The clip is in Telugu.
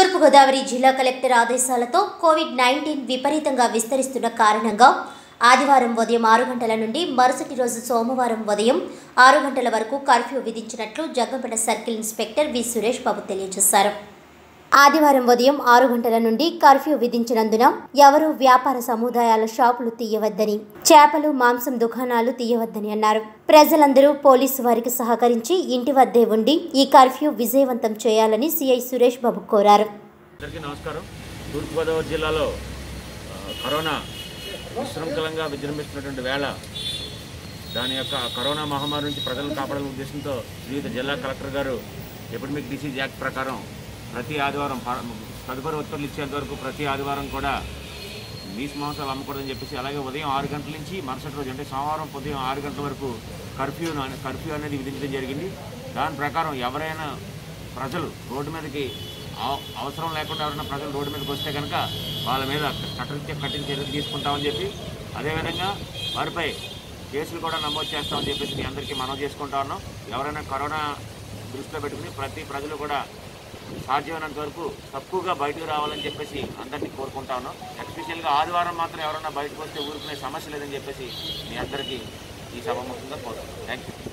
తూర్పుగోదావరి జిల్లా కలెక్టర్ ఆదేశాలతో కోవిడ్ నైన్టీన్ విపరీతంగా విస్తరిస్తున్న కారణంగా ఆదివారం ఉదయం ఆరు గంటల నుండి మరుసటి రోజు సోమవారం ఉదయం ఆరు గంటల వరకు కర్ఫ్యూ విధించినట్లు Jaggampeta circle inspector V Suresh Babu తెలియజేశారు ఆదివారం ఉదయం ఆరు గంటల నుండి కర్ఫ్యూ విధించినందున ఎవరూ వ్యాపార సముదాయాల షాపులు తీయవద్దని చేపలు మాంసం దుకాణాలు తీయవద్దని అన్నారు ప్రజలందరూ పోలీసు వారికి సహకరించి ఇంటి వద్దే ఉండి ఈ కర్ఫ్యూ విజయవంతం చేయాలని సిఐ సురేష్ బాబు కోరారు అందరికీ నమస్కారం తూర్పుగోదావరి జిల్లాలో ఆ, కరోనా విశృంఖలంగా విజృంభిస్తున్నటువంటి వేళ దాని యొక్క కరోనా మహమ్మారి నుంచి ప్రజలను కాపాడాలనే ఉద్దేశంతో వివిధ జిల్లా కలెక్టర్ గారు ఎపిడమిక్ డిసీజ్ యాక్ట్ ప్రకారం ప్రతి ఆదివారం ప- తదుపరి ఉత్తర్వులు ఇచ్చేంత వరకు ప్రతి ఆదివారం కూడా నీసు మాంసాలు అమ్మకూడదని చెప్పేసి అలాగే ఉదయం ఆరు గంటల నుంచి మరుసటి రోజు అంటే సోమవారం ఉదయం ఆరు గంటల వరకు కర్ఫ్యూ కర్ఫ్యూ అనేది విధించడం జరిగింది దాని ప్రకారం ఎవరైనా ప్రజలు రోడ్డు మీదకి అవ- అవసరం లేకుండా ఎవరైనా ప్రజలు రోడ్డు మీదకి వస్తే కనుక వాళ్ళ మీద చట్టరీత్యా కఠిన చర్యలు తీసుకుంటామని చెప్పి అదేవిధంగా వారిపై కేసులు కూడా నమోదు చేస్తామని చెప్పేసి మీ అందరికీ మనం చేసుకుంటా ఉన్నాం ఎవరైనా కరోనా దృష్టిలో పెట్టుకుని ప్రతి ప్రజలు కూడా సాధ్యమైనంత వరకు తక్కువగా బయటకు రావాలని చెప్పేసి అందరినీ కోరుకుంటా ఉన్నాం ఎస్పెషల్గా ఆదివారం మాత్రం ఎవరైనా బయటకు వస్తే ఊరుకునే సమస్య లేదని చెప్పేసి మీ అందరికీ ఈ సభ ముఖ్యంగా కోరుతున్నాం థ్యాంక్ యూ